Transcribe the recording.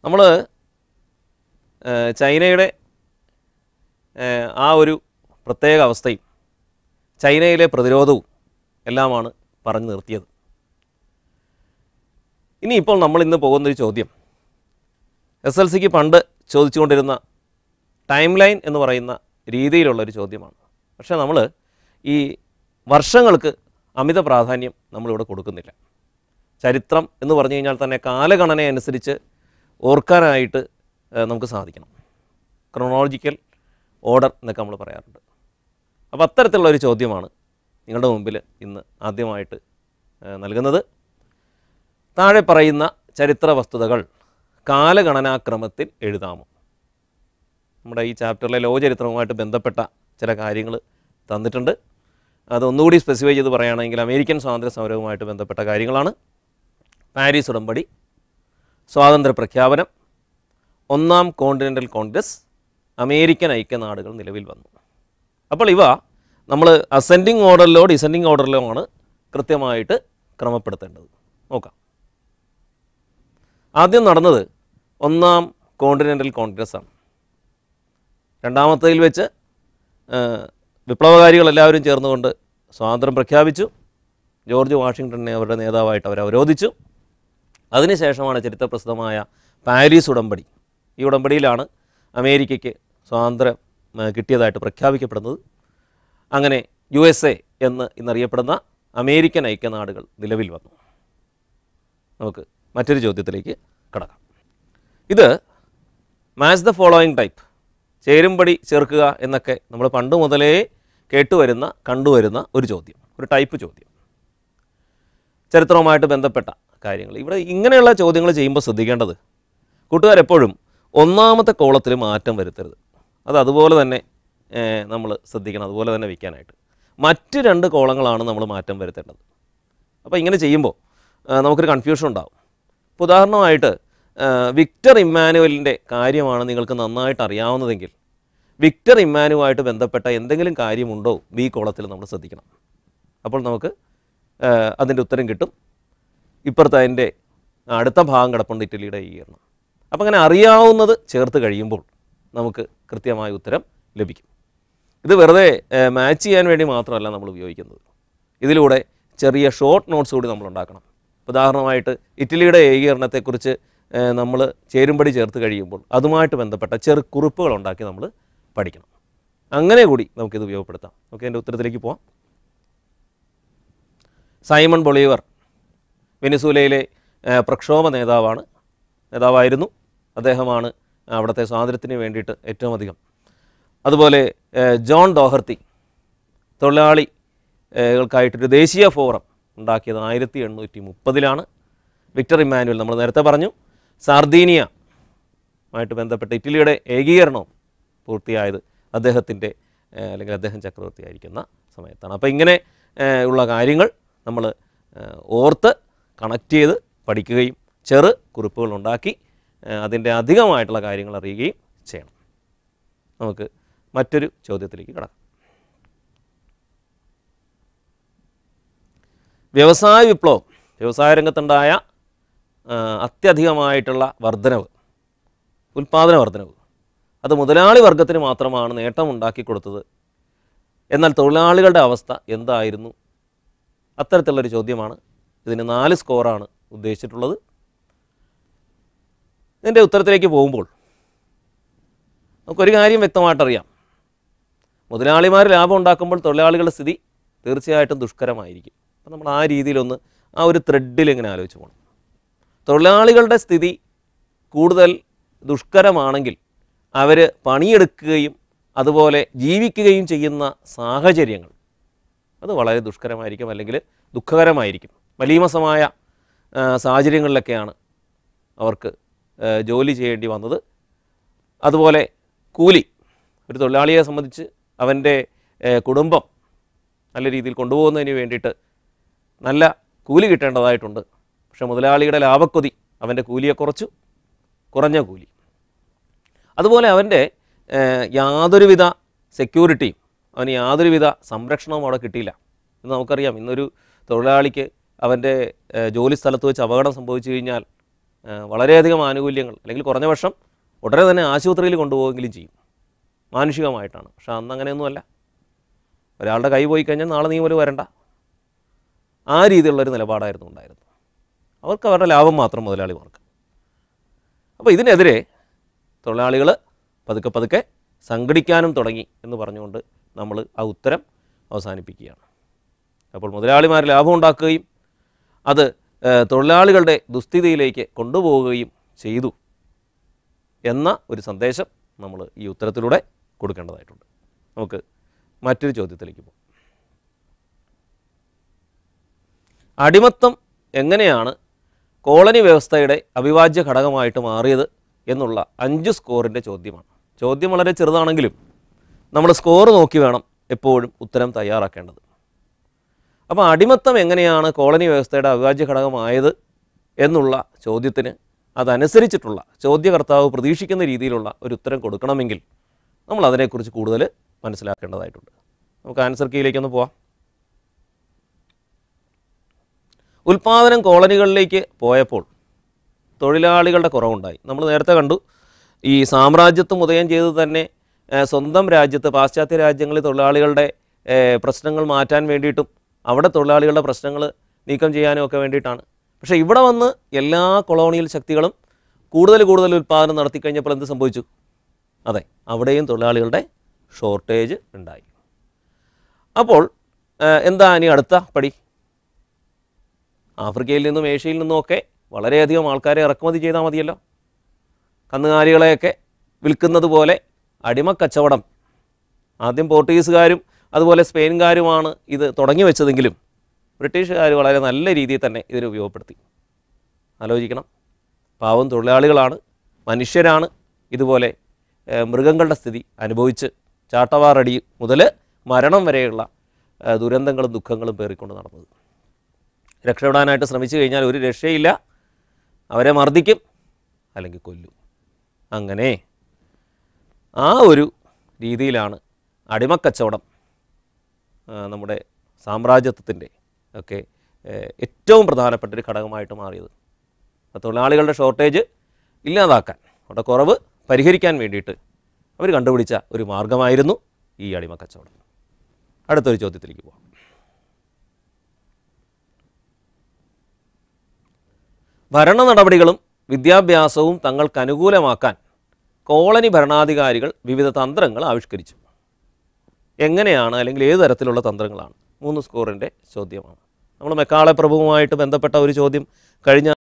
നമ്മൾ ചൈനയുടെ ഏഹ്, ആ ഒരു പ്രത്യേക അവസ്ഥയും ചൈനയിലെ പ്രതിരോധവും എല്ലാമാണ് പറഞ്ഞു നിർത്തിയത് ഇനിയിപ്പോൾ നമ്മൾ ഇന്ന് പോകുന്നൊരു ചോദ്യം എസ് എൽ സിക്ക് പണ്ട് ചോദിച്ചുകൊണ്ടിരുന്ന ടൈം ലൈൻ എന്ന് പറയുന്ന രീതിയിലുള്ളൊരു ചോദ്യമാണ് പക്ഷേ നമ്മൾ ഈ വർഷങ്ങൾക്ക് അമിത പ്രാധാന്യം നമ്മളിവിടെ കൊടുക്കുന്നില്ല ചരിത്രം എന്ന് പറഞ്ഞു കഴിഞ്ഞാൽ തന്നെ കാലഗണന അനുസരിച്ച് ഓർക്കാനായിട്ട് ഏഹ്, നമുക്ക് സാധിക്കണം ക്രൊണോളജിക്കൽ ഓർഡർ എന്നൊക്കെ നമ്മൾ പറയാറുണ്ട് അപ്പോൾ അത്തരത്തിലുള്ള ഒരു ചോദ്യമാണ് നിങ്ങളുടെ മുമ്പിൽ ഇന്ന് ആദ്യമായിട്ട് ഏഹ്, നൽകുന്നത് താഴെ പറയുന്ന ചരിത്ര വസ്തുതകൾ കാലഗണനാക്രമത്തിൽ എഴുതാമോ നമ്മുടെ ഈ ചാപ്റ്ററിലെ ലോകചരിത്രവുമായിട്ട് ബന്ധപ്പെട്ട ചില കാര്യങ്ങൾ തന്നിട്ടുണ്ട് അത് ഒന്നുകൂടി സ്പെസിഫൈ ചെയ്ത് പറയുകയാണെങ്കിൽ അമേരിക്കൻ സ്വാതന്ത്ര്യ സമരവുമായിട്ട് ബന്ധപ്പെട്ട കാര്യങ്ങളാണ് പാരീസ് ഉടമ്പടി സ്വാതന്ത്ര്യ പ്രഖ്യാപനം ഒന്നാം കോണ്ടിനെൻ്റൽ കോൺഗ്രസ് അമേരിക്കൻ ഐക്യനാടുകൾ നിലവിൽ വന്നു അപ്പോൾ ഇവ നമ്മൾ അസെൻഡിങ് ഓർഡറിലോ ഡിസെൻഡിങ് ഓർഡറിലോ ആണ് കൃത്യമായിട്ട് ക്രമപ്പെടുത്തേണ്ടത് നോക്കാം ആദ്യം നടന്നത് ഒന്നാം കോണ്ടിനെൻ്റൽ കോൺഗ്രസ് ആണ് രണ്ടാമത്തതിൽ വെച്ച് ആ, വിപ്ലവകാരികൾ എല്ലാവരും ചേർന്നുകൊണ്ട് സ്വാതന്ത്ര്യം പ്രഖ്യാപിച്ചു ജോർജ് വാഷിങ്ടണിനെ അവരുടെ നേതാവായിട്ട് അവർ അവരോധിച്ചു അതിനുശേഷമാണ് ചരിത്രപ്രസിദ്ധമായ പാരീസ് ഉടമ്പടി ഈ ഉടമ്പടിയിലാണ് അമേരിക്കയ്ക്ക് സ്വാതന്ത്ര്യം ആ, കിട്ടിയതായിട്ട് പ്രഖ്യാപിക്കപ്പെടുന്നത് അങ്ങനെ യു എസ് എ എന്ന് ഇന്നറിയപ്പെടുന്ന അമേരിക്കൻ ഐക്യനാടുകൾ നിലവിൽ വന്നു നമുക്ക് മറ്റൊരു ചോദ്യത്തിലേക്ക് കടക്കാം ഇത് മാച്ച് ദ ഫോളോയിങ് ടൈപ്പ് ചേരുംപടി ചേർക്കുക എന്നൊക്കെ നമ്മൾ പണ്ട് മുതലേ കേട്ടുവരുന്ന കണ്ടുവരുന്ന ഒരു ചോദ്യം ഒരു ടൈപ്പ് ചോദ്യം ചരിത്രവുമായിട്ട് ബന്ധപ്പെട്ട കാര്യങ്ങൾ ഇവിടെ ഇങ്ങനെയുള്ള ചോദ്യങ്ങൾ ചെയ്യുമ്പോൾ ശ്രദ്ധിക്കേണ്ടത് കൂട്ടുകാരെപ്പോഴും ഒന്നാമത്തെ കോളത്തിൽ മാറ്റം വരുത്തരുത് അത് അതുപോലെ തന്നെ നമ്മൾ ശ്രദ്ധിക്കണം അതുപോലെ തന്നെ വയ്ക്കാനായിട്ട് മറ്റ് രണ്ട് കോളങ്ങളാണ് നമ്മൾ മാറ്റം വരുത്തേണ്ടത് അപ്പോൾ ഇങ്ങനെ ചെയ്യുമ്പോൾ ആ, നമുക്കൊരു കൺഫ്യൂഷൻ ഉണ്ടാവും ഇപ്പോൾ ഉദാഹരണമായിട്ട് ആ, വിക്ടർ ഇമ്മാനുവലിൻ്റെ കാര്യമാണ് നിങ്ങൾക്ക് നന്നായിട്ട് അറിയാവുന്നതെങ്കിൽ വിക്ടർ ഇമ്മാനുവായിട്ട് ബന്ധപ്പെട്ട എന്തെങ്കിലും കാര്യമുണ്ടോ ബി കോളത്തിൽ നമ്മൾ ശ്രദ്ധിക്കണം അപ്പോൾ നമുക്ക് ആ, അതിൻ്റെ ഉത്തരം കിട്ടും ഇപ്പുറത്ത് അതിൻ്റെ അടുത്ത ഭാഗം കിടപ്പുണ്ട് ഇറ്റലിയുടെ ഏകീകരണം അപ്പോൾ അങ്ങനെ അറിയാവുന്നത് ചേർത്ത് കഴിയുമ്പോൾ നമുക്ക് കൃത്യമായ ഉത്തരം ലഭിക്കും ഇത് വെറുതെ മാച്ച് ചെയ്യാൻ വേണ്ടി മാത്രമല്ല നമ്മൾ ഉപയോഗിക്കുന്നത് ഇതിലൂടെ ചെറിയ ഷോർട്ട് നോട്ട്സ് കൂടി നമ്മൾ ഉണ്ടാക്കണം ഉദാഹരണമായിട്ട് ഇറ്റലിയുടെ ഏകീകരണത്തെക്കുറിച്ച് നമ്മൾ ചേരുംപടി ചേർത്ത് കഴിയുമ്പോൾ അതുമായിട്ട് ബന്ധപ്പെട്ട ചെറു കുറിപ്പുകൾ ഉണ്ടാക്കി നമ്മൾ പഠിക്കണം അങ്ങനെ കൂടി നമുക്കിത് ഉപയോഗപ്പെടുത്താം ഓക്കെ എൻ്റെ ഉത്തരത്തിലേക്ക് പോവാം സൈമൺ ബൊളീവർ വെനിസൂലയിലെ ഏഹ്, പ്രക്ഷോഭ നേതാവാണ് നേതാവായിരുന്നു അദ്ദേഹമാണ് അവിടുത്തെ സ്വാതന്ത്ര്യത്തിന് വേണ്ടിയിട്ട് ഏറ്റവും അധികം അതുപോലെ ഏഹ്, ജോൺ ഡോഹർത്തി തൊഴിലാളി ഏഹ്, കൾക്കായിട്ടൊരു ദേശീയ ഫോറം ഉണ്ടാക്കിയത് ആയിരത്തി എണ്ണൂറ്റി മുപ്പതിലാണ് വിക്ടർ ഇമ്മാനുവൽ നമ്മൾ നേരത്തെ പറഞ്ഞു സാർദീനിയ ആയിട്ട് ബന്ധപ്പെട്ട് ഇറ്റലിയുടെ ഏകീകരണവും പൂർത്തിയായത് അദ്ദേഹത്തിൻ്റെ ഏഹ്, അല്ലെങ്കിൽ അദ്ദേഹം ചക്രവർത്തിയായിരിക്കുന്ന സമയത്താണ് അപ്പോൾ ഇങ്ങനെ ഏഹ്, ഉള്ള കാര്യങ്ങൾ നമ്മൾ ഏഹ്, ഓർത്ത് കണക്ട് ചെയ്ത് പഠിക്കുകയും ചെറു കുറിപ്പുകൾ ഉണ്ടാക്കി ഏഹ്, അതിൻ്റെ അധികമായിട്ടുള്ള കാര്യങ്ങൾ അറിയുകയും ചെയ്യണം നമുക്ക് മറ്റൊരു ചോദ്യത്തിലേക്ക് കടക്കാം വ്യവസായ വിപ്ലവം വ്യവസായ രംഗത്തുണ്ടായ ആ, അത്യധികമായിട്ടുള്ള വർധനവ് ഉൽപ്പാദന വർധനവ് അത് മുതലാളി വർഗത്തിന് മാത്രമാണ് നേട്ടമുണ്ടാക്കി കൊടുത്തത് എന്നാൽ തൊഴിലാളികളുടെ അവസ്ഥ എന്തായിരുന്നു അത്തരത്തിലുള്ളൊരു ചോദ്യമാണ് ഇതിന് നാല് സ്കോറാണ് ഉദ്ദേശിച്ചിട്ടുള്ളത് ഇതിൻ്റെ ഉത്തരത്തിലേക്ക് പോകുമ്പോൾ നമുക്കൊരു കാര്യം വ്യക്തമായിട്ടറിയാം മുതലാളിമാർ ലാഭം ഉണ്ടാക്കുമ്പോൾ തൊഴിലാളികളുടെ സ്ഥിതി തീർച്ചയായിട്ടും ദുഷ്കരമായിരിക്കും അപ്പം നമ്മൾ ആ രീതിയിലൊന്ന് ആ ഒരു ത്രെഡിൽ ഇങ്ങനെ ആലോചിച്ച് പോകണം തൊഴിലാളികളുടെ സ്ഥിതി കൂടുതൽ ദുഷ്കരമാണെങ്കിൽ അവർ പണിയെടുക്കുകയും അതുപോലെ ജീവിക്കുകയും ചെയ്യുന്ന സാഹചര്യങ്ങൾ അത് വളരെ ദുഷ്കരമായിരിക്കും അല്ലെങ്കിൽ ദുഃഖകരമായിരിക്കും മലീമസമായ ആ, സാഹചര്യങ്ങളിലൊക്കെയാണ് അവർക്ക് ആ, ജോലി ചെയ്യേണ്ടി വന്നത് അതുപോലെ കൂലി ഒരു തൊഴിലാളിയെ സംബന്ധിച്ച് അവൻ്റെ ഏഹ്, കുടുംബം നല്ല രീതിയിൽ കൊണ്ടുപോകുന്നതിന് വേണ്ടിയിട്ട് നല്ല കൂലി കിട്ടേണ്ടതായിട്ടുണ്ട് പക്ഷേ മുതലാളിയുടെ ലാഭക്കൊതി അവൻ്റെ കൂലിയെ കുറച്ചു കുറഞ്ഞ കൂലി അതുപോലെ അവൻ്റെ ഏഹ്, യാതൊരുവിധ സെക്യൂരിറ്റിയും അവന് യാതൊരുവിധ സംരക്ഷണവും അവിടെ കിട്ടിയില്ല ഇന്ന് നമുക്കറിയാം ഇന്നൊരു തൊഴിലാളിക്ക് അവൻ്റെ ഏഹ്, ജോലി സ്ഥലത്ത് വെച്ച് അപകടം സംഭവിച്ചു കഴിഞ്ഞാൽ ആ, വളരെയധികം ആനുകൂല്യങ്ങൾ അല്ലെങ്കിൽ കുറഞ്ഞ പക്ഷം ഉടനെ തന്നെ ആശുപത്രിയിൽ കൊണ്ടുപോകുമെങ്കിലും ചെയ്യും മാനുഷികമായിട്ടാണ് പക്ഷെ അന്ന് അങ്ങനെയൊന്നുമല്ല ഒരാളുടെ കൈ പോയി കഴിഞ്ഞാൽ നാളെ നീ പോലും വരണ്ട ആ രീതിയിലുള്ളൊരു നിലപാടായിരുന്നു ഉണ്ടായിരുന്നത് അവർക്ക് അവരുടെ ലാഭം മാത്രം മുതലാളിമാർക്ക് അപ്പോൾ ഇതിനെതിരെ തൊഴിലാളികൾ പതുക്കെ പതുക്കെ സംഘടിക്കാനും തുടങ്ങി എന്ന് പറഞ്ഞുകൊണ്ട് നമ്മൾ ആ ഉത്തരം അവസാനിപ്പിക്കുകയാണ് അപ്പോൾ മുതലാളിമാർ ലാഭം ഉണ്ടാക്കുകയും അത് ഏഹ്, തൊഴിലാളികളുടെ ദുസ്ഥിതിയിലേക്ക് കൊണ്ടുപോവുകയും ചെയ്തു എന്ന ഒരു സന്ദേശം നമ്മൾ ഈ ഉത്തരത്തിലൂടെ കൊടുക്കേണ്ടതായിട്ടുണ്ട് നമുക്ക് മറ്റൊരു ചോദ്യത്തിലേക്ക് പോകാം അടിമത്തം എങ്ങനെയാണ് കോളനി വ്യവസ്ഥയുടെ അവിഭാജ്യ ഘടകമായിട്ട് മാറിയത് എന്നുള്ള അഞ്ച് സ്കോറിൻ്റെ ചോദ്യമാണ് ചോദ്യം വളരെ ചെറുതാണെങ്കിലും നമ്മൾ സ്കോർ നോക്കി വേണം എപ്പോഴും ഉത്തരം തയ്യാറാക്കേണ്ടത് അപ്പോൾ അടിമത്തം എങ്ങനെയാണ് കോളനി വ്യവസ്ഥയുടെ അവിഭാജ്യ ഘടകമായത് എന്നുള്ള ചോദ്യത്തിന് അതനുസരിച്ചിട്ടുള്ള ചോദ്യകർത്താവ് പ്രതീക്ഷിക്കുന്ന രീതിയിലുള്ള ഒരു ഉത്തരം കൊടുക്കണമെങ്കിൽ നമ്മൾ അതിനെക്കുറിച്ച് കൂടുതൽ മനസ്സിലാക്കേണ്ടതായിട്ടുണ്ട് നമുക്ക് ആൻസർ കീയിലേക്കൊന്ന് പോവാം ഉൽപാദനം കോളനികളിലേക്ക് പോയപ്പോൾ തൊഴിലാളികളുടെ കുറവുണ്ടായി നമ്മൾ നേരത്തെ കണ്ടു ഈ സാമ്രാജ്യത്വം ഉദയം ചെയ്തത് തന്നെ ഏഹ്, സ്വന്തം രാജ്യത്ത് പാശ്ചാത്യ രാജ്യങ്ങളിൽ തൊഴിലാളികളുടെ ഏഹ്, പ്രശ്നങ്ങൾ മാറ്റാൻ വേണ്ടിയിട്ടും അവിടെ തൊഴിലാളികളുടെ പ്രശ്നങ്ങൾ നീക്കം ചെയ്യാനും ഒക്കെ വേണ്ടിയിട്ടാണ് പക്ഷേ ഇവിടെ വന്ന് എല്ലാ കൊളോണിയൽ ശക്തികളും കൂടുതൽ കൂടുതൽ ഉൽപ്പാദനം നടത്തി കഴിഞ്ഞപ്പോൾ എന്ത് സംഭവിച്ചു അതെ അവിടെയും തൊഴിലാളികളുടെ ഷോർട്ടേജ് ഉണ്ടായി അപ്പോൾ ഏഹ്, എന്താ ഇനി അടുത്ത പടി ആഫ്രിക്കയിൽ നിന്നും ഏഷ്യയിൽ നിന്നുമൊക്കെ വളരെയധികം ആൾക്കാരെ ഇറക്കുമതി ചെയ്താൽ മതിയല്ലോ കന്നുകാലികളെയൊക്കെ വിൽക്കുന്നത് പോലെ അടിമക്കച്ചവടം ആദ്യം പോർട്ടുഗീസുകാരും അതുപോലെ സ്പെയിൻകാരുമാണ് ഇത് തുടങ്ങി വെച്ചതെങ്കിലും ബ്രിട്ടീഷുകാർ വളരെ നല്ല രീതിയിൽ തന്നെ ഇതിനെ ഉപയോഗപ്പെടുത്തി ആലോചിക്കണം പാവം തൊഴിലാളികളാണ് മനുഷ്യരാണ് ഇതുപോലെ ഏഹ്, മൃഗങ്ങളുടെ സ്ഥിതി അനുഭവിച്ച് ചാട്ടവാറടി മുതൽ മരണം വരെയുള്ള ഏഹ്, ദുരന്തങ്ങളും ദുഃഖങ്ങളും പേറിക്കൊണ്ട് നടന്നത് രക്ഷപ്പെടാനായിട്ട് ശ്രമിച്ചു കഴിഞ്ഞാൽ ഒരു രക്ഷയില്ല അവരെ മർദ്ദിക്കും അല്ലെങ്കിൽ കൊല്ലും അങ്ങനെ ആ ഒരു രീതിയിലാണ് അടിമക്കച്ചവടം ആ, നമ്മുടെ സാമ്രാജ്യത്വത്തിൻ്റെ ഒക്കെ ഏഹ്, ഏറ്റവും പ്രധാനപ്പെട്ട ഒരു ഘടകമായിട്ട് മാറിയത് അപ്പോൾ തൊഴിലാളികളുടെ ഷോർട്ടേജ് ഇല്ലാതാക്കാൻ അവിടെ കുറവ് പരിഹരിക്കാൻ വേണ്ടിയിട്ട് അവർ കണ്ടുപിടിച്ച ഒരു മാർഗമായിരുന്നു ഈ അടിമക്കച്ചവടം അടുത്തൊരു ചോദ്യത്തിലേക്ക് പോകാം ഭരണ നടപടികളും വിദ്യാഭ്യാസവും തങ്ങൾക്ക് അനുകൂലമാക്കാൻ കോളനി ഭരണാധികാരികൾ വിവിധ തന്ത്രങ്ങൾ ആവിഷ്കരിച്ചു എങ്ങനെയാണ് അല്ലെങ്കിൽ ഏത് തരത്തിലുള്ള തന്ത്രങ്ങളാണ് മൂന്ന് സ്കോറിൻ്റെ ചോദ്യമാണ് നമ്മൾ മെക്കാളെ പ്രഭുവുമായിട്ട് ബന്ധപ്പെട്ട ഒരു ചോദ്യം കഴിഞ്ഞ